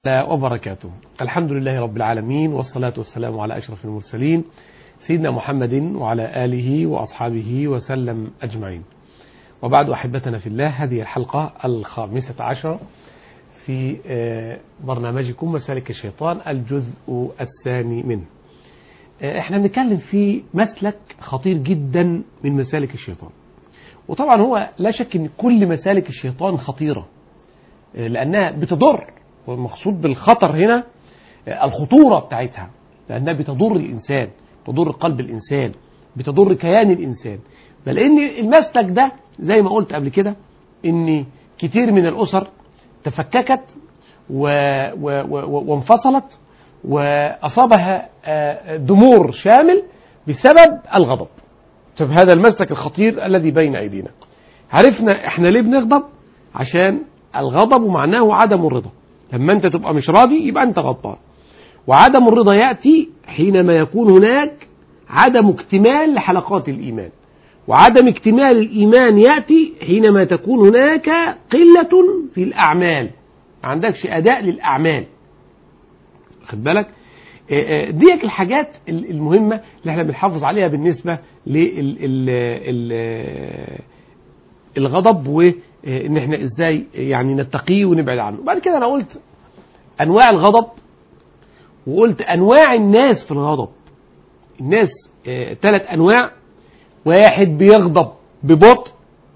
وبركاته الحمد لله رب العالمين والصلاة والسلام على أشرف المرسلين سيدنا محمد وعلى آله وأصحابه وسلم أجمعين وبعد أحبتنا في الله هذه الحلقة الخامسة عشر في برنامجكم مسالك الشيطان الجزء الثاني منه احنا بنتكلم في مسلك خطير جدا من مسالك الشيطان وطبعا هو لا شك ان كل مسالك الشيطان خطيرة لانها بتضر والمقصود بالخطر هنا الخطورة بتاعتها لأنها بتضر الإنسان تضر قلب الإنسان بتضر كيان الإنسان بل إن المسلك ده زي ما قلت قبل كده إن كتير من الأسر تفككت و و و وانفصلت وأصابها دمور شامل بسبب الغضب طب هذا المسلك الخطير الذي بين أيدينا عرفنا إحنا ليه بنغضب عشان الغضب معناه عدم الرضا لما انت تبقى مش راضي يبقى انت غضبان وعدم الرضا يأتي حينما يكون هناك عدم اكتمال لحلقات الإيمان وعدم اكتمال الإيمان يأتي حينما تكون هناك قلة في الأعمال ما عندكش أداء للأعمال خد بالك ديك الحاجات المهمة اللي احنا بنحافظ عليها بالنسبة للغضب وان احنا ازاي يعني نتقيه ونبعد عنه بعد كده انا قلت انواع الغضب وقلت انواع الناس في الغضب الناس ثلاث اه انواع واحد بيغضب ببطء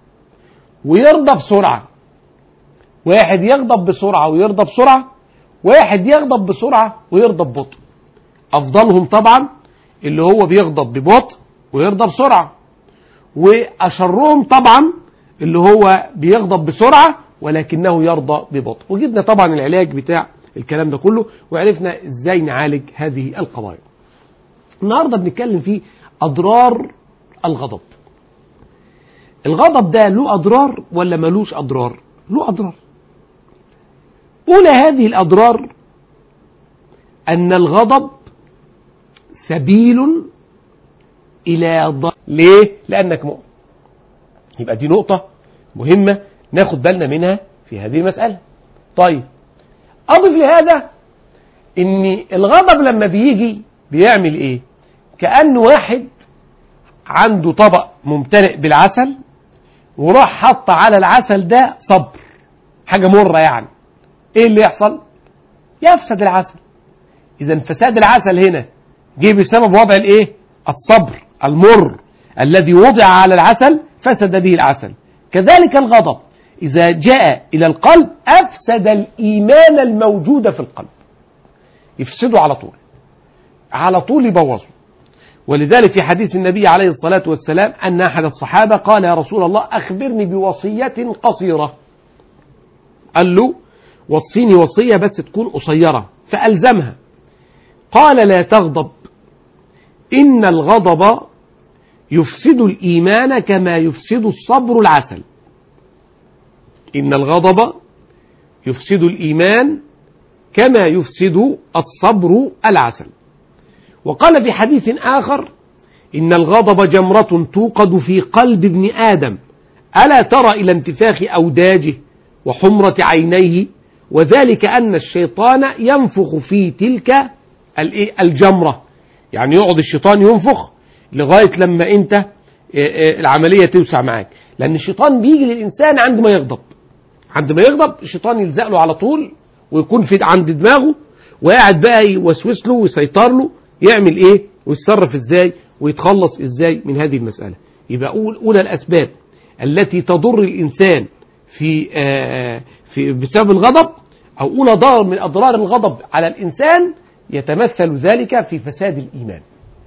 ويرضى بسرعة واحد يغضب بسرعة ويرضى بسرعة واحد يغضب بسرعة ويرضى ببطء افضلهم طبعا اللي هو بيغضب ببطء ويرضى بسرعة واشرهم طبعا اللي هو بيغضب بسرعة ولكنه يرضى ببطء وجبنا طبعا العلاج بتاع الكلام ده كله وعرفنا ازاي نعالج هذه القضايا النهاردة بنتكلم في أضرار الغضب الغضب ده له أضرار ولا ملوش أضرار له أضرار أولى هذه الأضرار أن الغضب سبيل إلى ضر ليه؟ لأنك مؤمن يبقى دي نقطة مهمة ناخد بالنا منها في هذه المسألة طيب أضف لهذا ان الغضب لما بيجي بيعمل ايه كأن واحد عنده طبق ممتلئ بالعسل وراح حط على العسل ده صبر حاجة مرة يعني ايه اللي يحصل يفسد العسل اذا فساد العسل هنا جه بسبب وضع الايه الصبر المر الذي وضع على العسل فسد به العسل كذلك الغضب إذا جاء إلى القلب أفسد الإيمان الموجود في القلب يفسده على طول على طول يبوظه ولذلك في حديث النبي عليه الصلاة والسلام أن أحد الصحابة قال يا رسول الله أخبرني بوصية قصيرة قال له وصيني وصية بس تكون قصيرة فألزمها قال لا تغضب إن الغضب يفسد الإيمان كما يفسد الصبر العسل إن الغضب يفسد الإيمان كما يفسد الصبر العسل وقال في حديث آخر إن الغضب جمرة توقد في قلب ابن آدم ألا ترى إلى انتفاخ أوداجه وحمرة عينيه وذلك أن الشيطان ينفخ في تلك الجمرة يعني يقعد الشيطان ينفخ لغاية لما انت العملية توسع معاك لان الشيطان بيجي للإنسان عندما يغضب عندما يغضب الشيطان يلزق له على طول ويكون في عند دماغه وقاعد بقى يوسوس له ويسيطر له يعمل ايه ويتصرف ازاي ويتخلص ازاي من هذه المسألة يبقى أول أولى الأسباب التي تضر الإنسان في آه في بسبب الغضب أو أولى ضرر من أضرار الغضب على الإنسان يتمثل ذلك في فساد الإيمان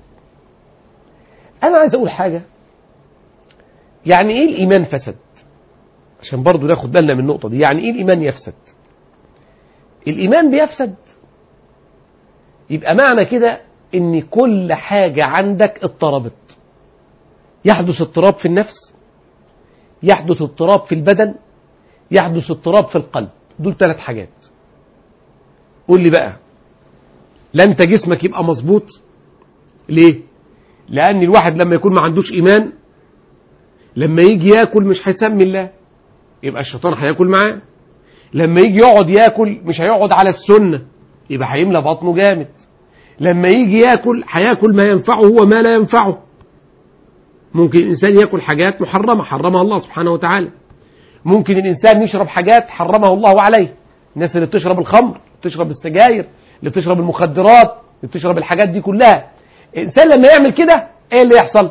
أنا عايز أقول حاجة يعني إيه الإيمان فسد عشان برضو ناخد بالنا من النقطة دي يعني إيه الإيمان يفسد الإيمان بيفسد يبقى معنى كده إن كل حاجة عندك اضطربت يحدث اضطراب في النفس يحدث اضطراب في البدن يحدث اضطراب في القلب دول ثلاث حاجات قول لي بقى لا انت جسمك يبقى مظبوط ليه لأن الواحد لما يكون ما عندوش إيمان لما يجي ياكل مش هيسمي الله يبقى الشيطان هياكل معاه لما يجي يقعد ياكل مش هيقعد على السنة يبقى هيملى بطنه جامد لما يجي ياكل هياكل ما ينفعه هو ما لا ينفعه ممكن الإنسان ياكل حاجات محرمة حرمها الله سبحانه وتعالى ممكن الإنسان يشرب حاجات حرمها الله عليه الناس اللي بتشرب الخمر بتشرب السجاير اللي بتشرب المخدرات اللي بتشرب الحاجات دي كلها الإنسان لما يعمل كده إيه اللي يحصل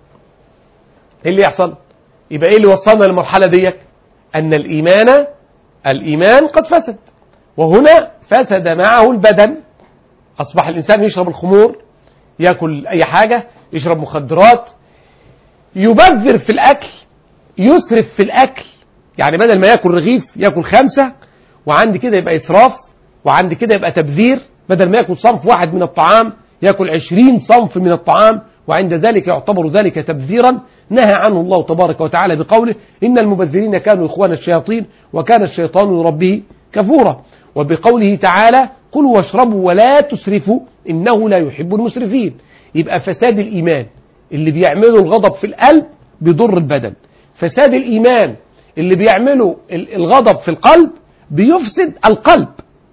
إيه اللي يحصل يبقى إيه اللي وصلنا للمرحلة ديك أن الإيمان الإيمان قد فسد وهنا فسد معه البدن أصبح الإنسان يشرب الخمور يأكل أي حاجة يشرب مخدرات يبذر في الأكل يسرف في الأكل يعني بدل ما يأكل رغيف يأكل خمسة وعند كده يبقى إسراف وعند كده يبقى تبذير بدل ما يأكل صنف واحد من الطعام يأكل عشرين صنف من الطعام وعند ذلك يعتبر ذلك تبذيرا نهى عنه الله تبارك وتعالى بقوله إن المبذرين كانوا إخوان الشياطين وكان الشيطان لربه كفورا وبقوله تعالى كلوا واشربوا ولا تسرفوا إنه لا يحب المسرفين يبقى فساد الإيمان اللي بيعمله الغضب في القلب بيضر البدن فساد الإيمان اللي بيعمله الغضب في القلب بيفسد القلب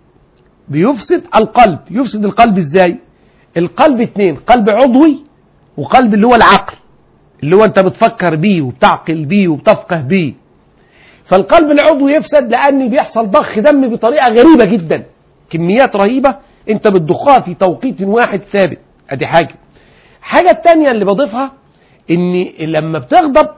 بيفسد القلب يفسد القلب ازاي القلب اتنين قلب عضوي وقلب اللي هو العقل اللي هو انت بتفكر بيه وبتعقل بيه وبتفقه بيه فالقلب العضوي يفسد لان بيحصل ضخ دم بطريقة غريبة جدا كميات رهيبة انت بتضخها في توقيت واحد ثابت ادي حاجة حاجة التانية اللي بضيفها ان لما بتغضب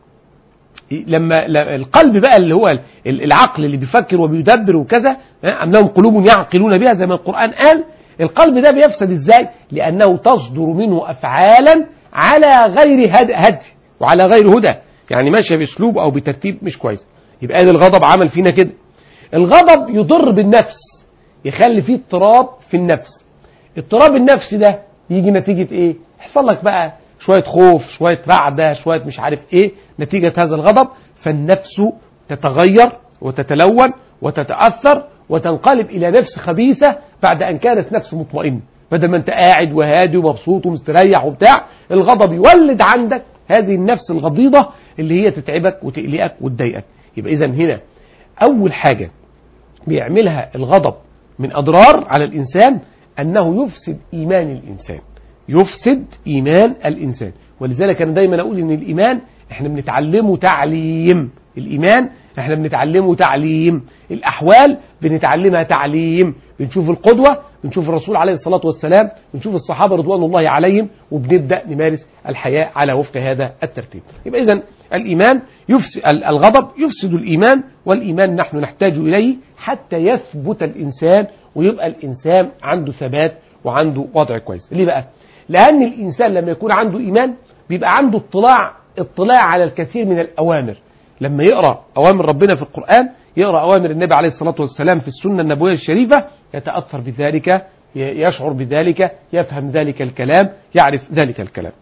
لما القلب بقى اللي هو العقل اللي بيفكر وبيدبر وكذا أم لهم قلوب يعقلون بها زي ما القرآن قال القلب ده بيفسد ازاي لأنه تصدر منه أفعالا على غير هدي وعلى غير هدى يعني ماشية بأسلوب أو بترتيب مش كويس يبقى ده الغضب عمل فينا كده الغضب يضر بالنفس يخلي فيه اضطراب في النفس اضطراب النفس ده يجي نتيجة ايه يحصل لك بقى شوية خوف شوية رعدة شوية مش عارف ايه نتيجة هذا الغضب فالنفس تتغير وتتلون وتتأثر وتنقلب إلى نفس خبيثة بعد أن كانت نفس مطمئنة بدل ما أنت قاعد وهادي ومبسوط ومستريح وبتاع الغضب يولد عندك هذه النفس الغضيضة اللي هي تتعبك وتقلقك وتضايقك يبقى إذا هنا أول حاجة بيعملها الغضب من أضرار على الإنسان أنه يفسد إيمان الإنسان يفسد إيمان الإنسان ولذلك أنا دايما أقول إن الإيمان إحنا بنتعلمه تعليم الإيمان إحنا بنتعلمه تعليم الأحوال بنتعلمها تعليم بنشوف القدوة بنشوف الرسول عليه الصلاة والسلام بنشوف الصحابة رضوان الله عليهم وبنبدأ نمارس الحياة على وفق هذا الترتيب يبقى إذن الإيمان يفسد الغضب يفسد الإيمان والإيمان نحن نحتاج إليه حتى يثبت الإنسان ويبقى الإنسان عنده ثبات وعنده وضع كويس ليه بقى لأن الإنسان لما يكون عنده إيمان بيبقى عنده اطلاع اطلاع على الكثير من الأوامر لما يقرأ أوامر ربنا في القرآن يقرأ أوامر النبي عليه الصلاة والسلام في السنة النبوية الشريفة يتأثر بذلك يشعر بذلك يفهم ذلك الكلام يعرف ذلك الكلام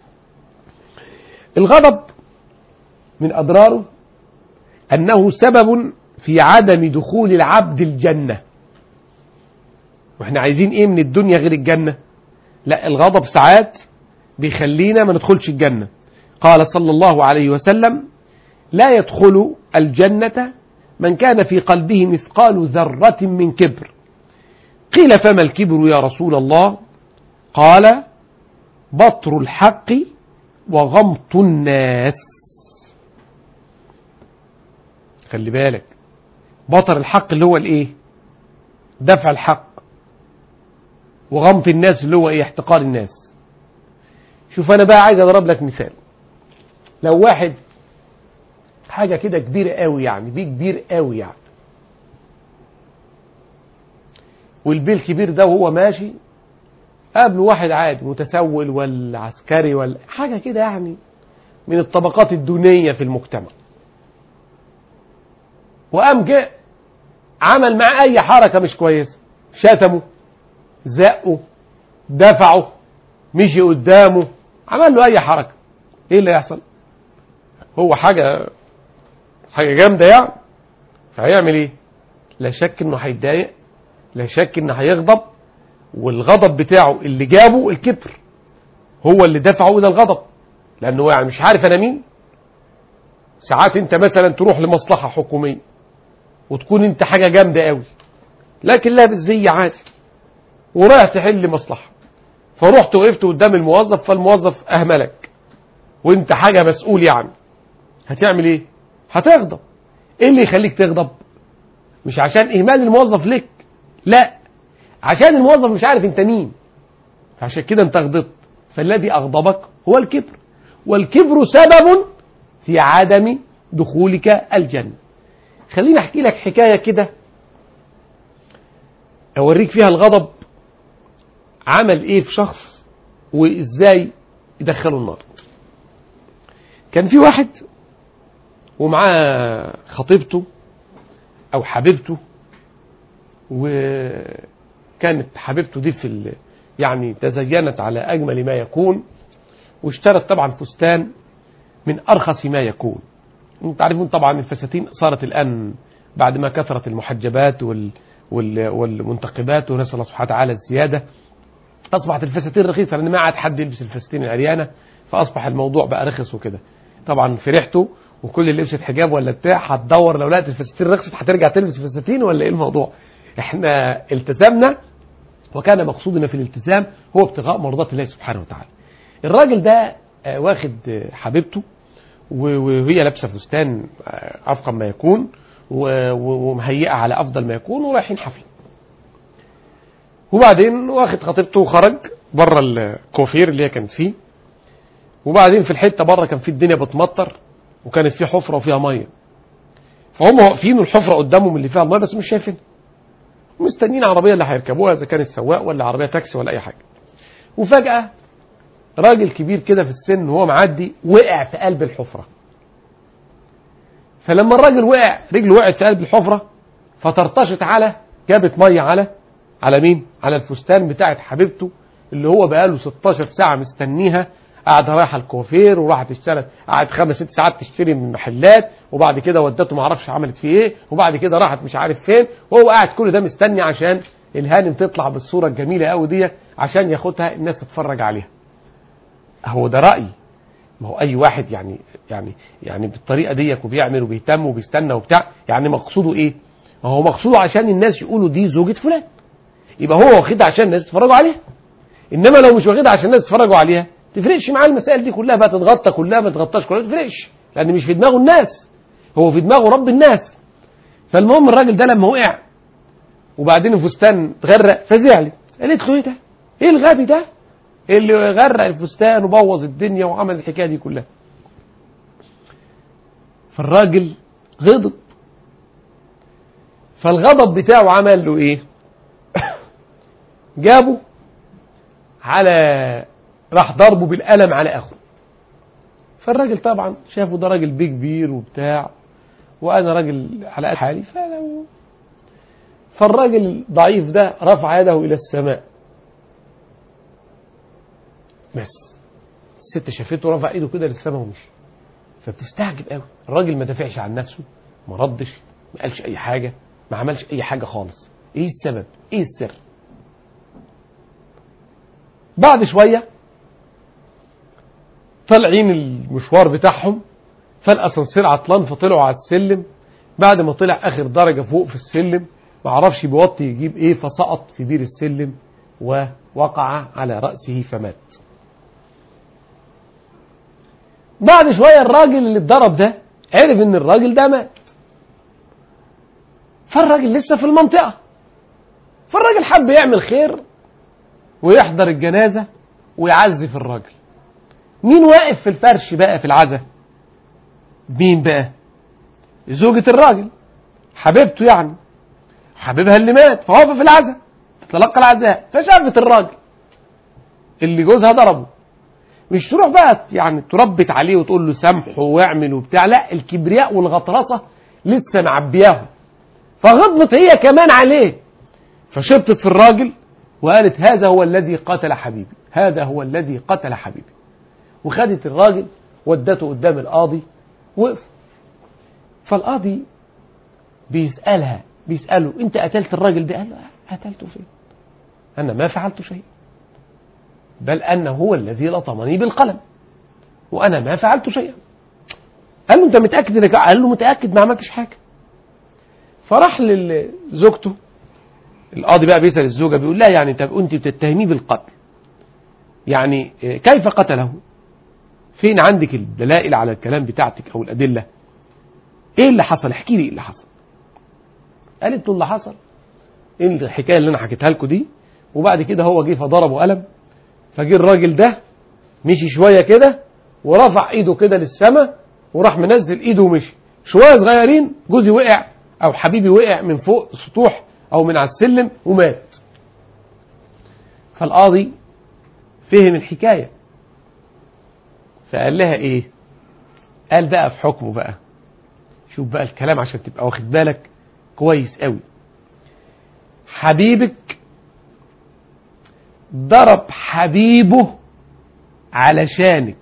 الغضب من أضراره أنه سبب في عدم دخول العبد الجنة واحنا عايزين ايه من الدنيا غير الجنة لا الغضب ساعات بيخلينا ما ندخلش الجنة قال صلى الله عليه وسلم لا يدخل الجنة من كان في قلبه مثقال ذرة من كبر قيل فما الكبر يا رسول الله قال بطر الحق وغمط الناس خلي بالك بطر الحق اللي هو الايه دفع الحق وغمط الناس اللي هو ايه احتقار الناس شوف انا بقى عايز اضرب لك مثال لو واحد حاجة كده كبيرة قوي يعني بيه كبير قوي يعني والبيه الكبير ده وهو ماشي قابله واحد عادي متسول ولا عسكري ولا حاجة كده يعني من الطبقات الدونية في المجتمع وقام جاء عمل معاه أي حركة مش كويسة شتمه زقه دفعه مشي قدامه عمل له أي حركة إيه اللي يحصل هو حاجة حاجة جامدة يعني فهيعمل إيه لا شك إنه هيتضايق لا شك إنه هيغضب والغضب بتاعه اللي جابه الكبر هو اللي دفعه إلى الغضب لأنه يعني مش عارف أنا مين ساعات أنت مثلا تروح لمصلحة حكومية وتكون انت حاجة جامدة قوي لكن لابس زي عادي ورايح تحل مصلحة فرحت وقفت قدام الموظف فالموظف أهملك وانت حاجة مسؤول يعني هتعمل ايه هتغضب ايه اللي يخليك تغضب مش عشان اهمال الموظف لك لا عشان الموظف مش عارف انت مين فعشان كده انت غضبت فالذي اغضبك هو الكبر والكبر سبب في عدم دخولك الجنة خليني احكي لك حكاية كده اوريك فيها الغضب عمل ايه في شخص وازاي يدخله النار كان في واحد ومعاه خطيبته او حبيبته وكانت حبيبته دي في ال... يعني تزينت على اجمل ما يكون واشترت طبعا فستان من ارخص ما يكون انت عارفون طبعا الفساتين صارت الان بعد ما كثرت المحجبات وال... وال... والمنتقبات ونسال الله سبحانه وتعالى الزياده اصبحت الفساتين رخيصه لان ما عاد حد يلبس الفساتين العريانه فاصبح الموضوع بقى رخص وكده طبعا فرحته وكل اللي لبست حجاب ولا بتاع هتدور لو لقت الفساتين رخصت هترجع تلبس فساتين ولا ايه الموضوع احنا التزمنا وكان مقصودنا في الالتزام هو ابتغاء مرضات الله سبحانه وتعالى الراجل ده آه، واخد آه، حبيبته و- وهي لابسه فستان آه، افخم ما يكون و- و- ومهيئه على افضل ما يكون ورايحين حفله وبعدين واخد خطيبته وخرج بره الكوفير اللي هي كانت فيه وبعدين في الحته بره كان في الدنيا بتمطر وكانت في حفره وفيها ميه فهم واقفين والحفره قدامهم اللي فيها الميه بس مش شايفين مستنيين عربيه اللي هيركبوها اذا كانت سواق ولا عربيه تاكسي ولا اي حاجه وفجاه راجل كبير كده في السن وهو معدي وقع في قلب الحفره فلما الراجل وقع رجله وقعت في قلب الحفره فطرطشت على جابت ميه على على مين؟ على الفستان بتاعت حبيبته اللي هو بقاله 16 ساعه مستنيها قاعده رايحه الكوافير وراحت اشترت قعدت خمس ست ساعات تشتري من محلات وبعد كده ودته ما اعرفش عملت فيه ايه وبعد كده راحت مش عارف فين وهو قاعد كل ده مستني عشان الهانم تطلع بالصوره الجميله قوي دي عشان ياخدها الناس تتفرج عليها هو ده رايي ما هو اي واحد يعني يعني يعني بالطريقه ديك وبيعمل وبيهتم وبيستنى وبتاع يعني مقصوده ايه؟ ما هو مقصوده عشان الناس يقولوا دي زوجة فلان يبقى هو واخدها عشان الناس يتفرجوا عليها انما لو مش واخدها عشان الناس يتفرجوا عليها تفرقش معاه المسائل دي كلها بقى تتغطى كلها ما تتغطاش كلها تفرقش لان مش في دماغه الناس هو في دماغه رب الناس فالمهم الراجل ده لما وقع وبعدين الفستان اتغرق فزعلت قالت له ايه ده؟ ايه الغبي ده؟ اللي غرق الفستان وبوظ الدنيا وعمل الحكايه دي كلها. فالراجل غضب فالغضب بتاعه عمل له ايه؟ جابه على راح ضربه بالقلم على اخوه فالراجل طبعا شافه ده راجل بيه كبير وبتاع وانا راجل على قد حالي فلو فالراجل الضعيف ده رفع يده الى السماء بس الست شافته رفع ايده كده للسماء ومشي فبتستعجب قوي الراجل ما دافعش عن نفسه ما ردش ما قالش اي حاجه ما عملش اي حاجه خالص ايه السبب ايه السر بعد شويه طالعين المشوار بتاعهم فالاسانسير عطلان فطلعوا على السلم بعد ما طلع اخر درجه فوق في السلم ما عرفش بيوطي يجيب ايه فسقط في بير السلم ووقع على راسه فمات بعد شويه الراجل اللي اتضرب ده عرف ان الراجل ده مات فالراجل لسه في المنطقه فالراجل حب يعمل خير ويحضر الجنازه ويعزف الراجل مين واقف في الفرش بقى في العزا مين بقى زوجة الراجل حبيبته يعني حبيبها اللي مات فهو في العزا تتلقى العزاء فشافت الراجل اللي جوزها ضربه مش تروح بقى يعني تربت عليه وتقول له سامحه واعمل وبتاع لا الكبرياء والغطرسة لسه معبياهم فغضبت هي كمان عليه فشبطت في الراجل وقالت هذا هو الذي قتل حبيبي هذا هو الذي قتل حبيبي وخدت الراجل ودته قدام القاضي وقف فالقاضي بيسألها بيسأله انت قتلت الراجل ده قال له آه، قتلته فين انا ما فعلت شيء بل انه هو الذي لطمني بالقلم وانا ما فعلت شيئا قال له انت متاكد انك قال له متاكد ما عملتش حاجه فراح لزوجته القاضي بقى بيسأل الزوجة بيقول لها يعني طب أنت بتتهميه بالقتل يعني كيف قتله فين عندك الدلائل على الكلام بتاعتك أو الأدلة إيه اللي حصل احكي لي إيه اللي حصل قالت له اللي حصل إيه الحكاية اللي أنا حكيتها لكم دي وبعد كده هو جه فضربه قلم فجه الراجل ده مشي شوية كده ورفع ايده كده للسماء وراح منزل ايده ومشي شوية صغيرين جوزي وقع او حبيبي وقع من فوق السطوح او من على السلم ومات فالقاضي فهم الحكاية فقال لها ايه قال بقى في حكمه بقى شوف بقى الكلام عشان تبقى واخد بالك كويس قوي حبيبك ضرب حبيبه علشانك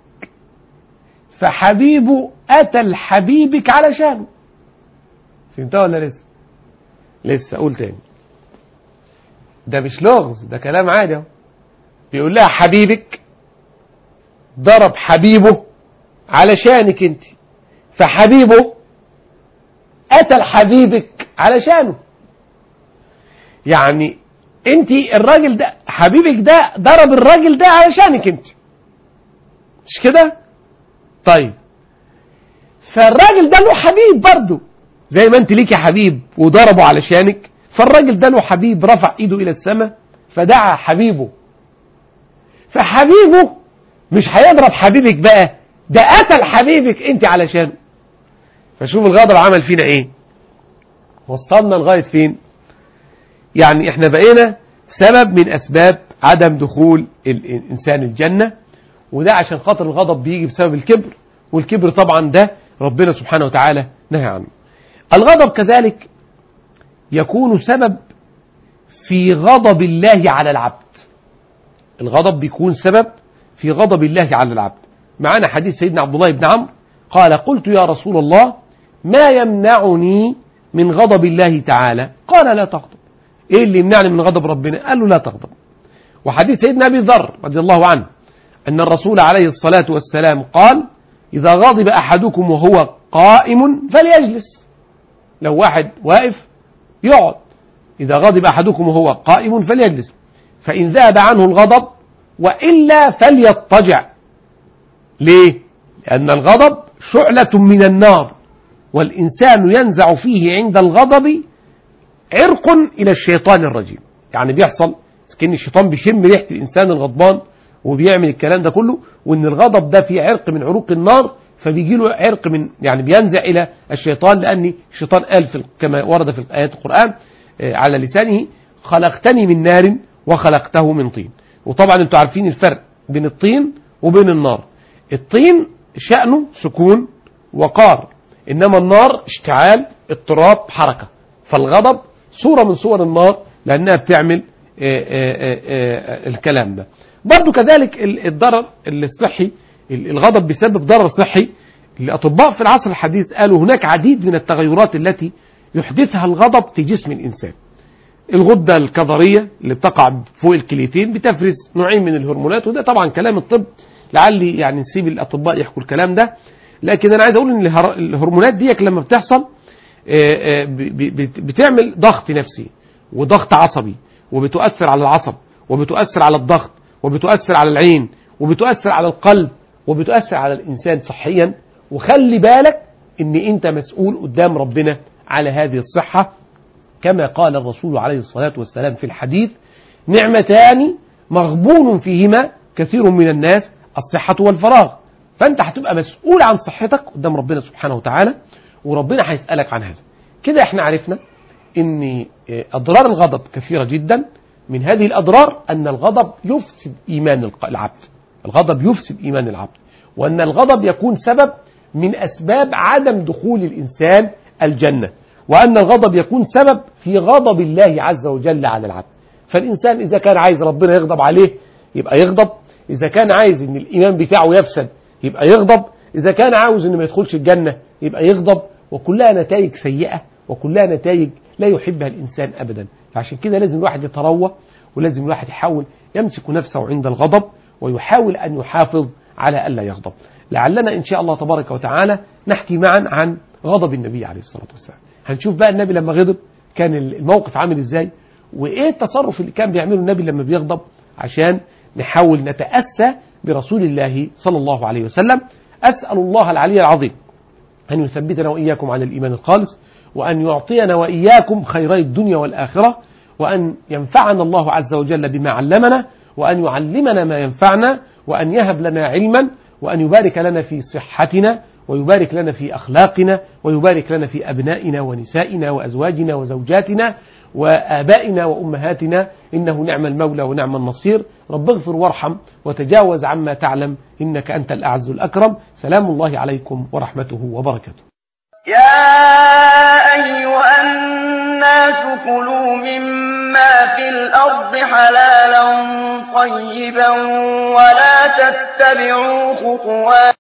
فحبيبه قتل حبيبك علشانه فهمتها ولا لسه لسه اقول تاني ده مش لغز ده كلام عادي اهو بيقول لها حبيبك ضرب حبيبه علشانك انت فحبيبه قتل حبيبك علشانه يعني انت الراجل ده حبيبك ده ضرب الراجل ده علشانك انت مش كده طيب فالراجل ده له حبيب برضه زي ما انت ليكي حبيب وضربه علشانك فالراجل ده له حبيب رفع ايده الى السماء فدعا حبيبه فحبيبه مش هيضرب حبيبك بقى ده قتل حبيبك انت علشانه فشوف الغضب عمل فينا ايه وصلنا لغاية فين يعني احنا بقينا سبب من اسباب عدم دخول الانسان الجنة وده عشان خاطر الغضب بيجي بسبب الكبر والكبر طبعا ده ربنا سبحانه وتعالى نهى عنه الغضب كذلك يكون سبب في غضب الله على العبد الغضب بيكون سبب في غضب الله على العبد معنا حديث سيدنا عبد الله بن عمرو قال قلت يا رسول الله ما يمنعني من غضب الله تعالى قال لا تغضب ايه اللي يمنعني من غضب ربنا قال له لا تغضب وحديث سيدنا ابي ذر رضي الله عنه ان الرسول عليه الصلاة والسلام قال اذا غضب احدكم وهو قائم فليجلس لو واحد واقف يقعد اذا غضب احدكم وهو قائم فليجلس فان ذهب عنه الغضب والا فليضطجع ليه لان الغضب شعلة من النار والإنسان ينزع فيه عند الغضب عرق إلى الشيطان الرجيم يعني بيحصل كأن الشيطان بيشم ريحة الإنسان الغضبان وبيعمل الكلام ده كله وإن الغضب ده فيه عرق من عروق النار فبيجي له عرق من يعني بينزع إلى الشيطان لأن الشيطان قال في كما ورد في آيات القرآن على لسانه خلقتني من نار وخلقته من طين وطبعا انتوا عارفين الفرق بين الطين وبين النار الطين شأنه سكون وقار إنما النار اشتعال اضطراب حركة فالغضب صورة من صور النار لأنها بتعمل آآ آآ الكلام ده برضو كذلك الضرر الصحي الغضب بسبب ضرر صحي الأطباء في العصر الحديث قالوا هناك عديد من التغيرات التي يحدثها الغضب في جسم الإنسان الغدة الكظرية اللي بتقع فوق الكليتين بتفرز نوعين من الهرمونات وده طبعا كلام الطب لعلي يعني نسيب الأطباء يحكوا الكلام ده لكن أنا عايز أقول إن الهرمونات دي لما بتحصل بتعمل ضغط نفسي وضغط عصبي وبتؤثر على العصب وبتؤثر على الضغط وبتؤثر على العين وبتؤثر على القلب وبتؤثر على الإنسان صحيا وخلي بالك ان انت مسؤول قدام ربنا على هذه الصحة كما قال الرسول عليه الصلاة والسلام في الحديث نعمتان مغبون فيهما كثير من الناس الصحة والفراغ فانت هتبقى مسؤول عن صحتك قدام ربنا سبحانه وتعالى وربنا هيسألك عن هذا كده احنا عرفنا ان اضرار الغضب كثيرة جدا من هذه الاضرار ان الغضب يفسد ايمان العبد الغضب يفسد ايمان العبد وان الغضب يكون سبب من أسباب عدم دخول الإنسان الجنة وأن الغضب يكون سبب في غضب الله عز وجل على العبد فالإنسان إذا كان عايز ربنا يغضب عليه يبقى يغضب إذا كان عايز أن الإيمان بتاعه يفسد يبقى يغضب إذا كان عاوز أنه ما يدخلش الجنة يبقى يغضب وكلها نتائج سيئة وكلها نتائج لا يحبها الإنسان أبدا فعشان كده لازم الواحد يتروى ولازم الواحد يحاول يمسك نفسه عند الغضب ويحاول أن يحافظ على ألا يغضب لعلنا إن شاء الله تبارك وتعالى نحكي معا عن غضب النبي عليه الصلاة والسلام هنشوف بقى النبي لما غضب كان الموقف عامل ازاي وايه التصرف اللي كان بيعمله النبي لما بيغضب عشان نحاول نتأسى برسول الله صلى الله عليه وسلم أسأل الله العلي العظيم أن يثبتنا وإياكم على الإيمان الخالص وأن يعطينا وإياكم خيري الدنيا والآخرة وأن ينفعنا الله عز وجل بما علمنا وأن يعلمنا ما ينفعنا وأن يهب لنا علما وأن يبارك لنا في صحتنا ويبارك لنا في أخلاقنا ويبارك لنا في أبنائنا ونسائنا وأزواجنا وزوجاتنا وآبائنا وأمهاتنا إنه نعم المولى ونعم النصير رب اغفر وارحم وتجاوز عما تعلم إنك أنت الأعز الأكرم سلام الله عليكم ورحمته وبركاته يا أيها الناس كلوا مما في الأرض حلالا طيبا ولا تتبعوا خطوات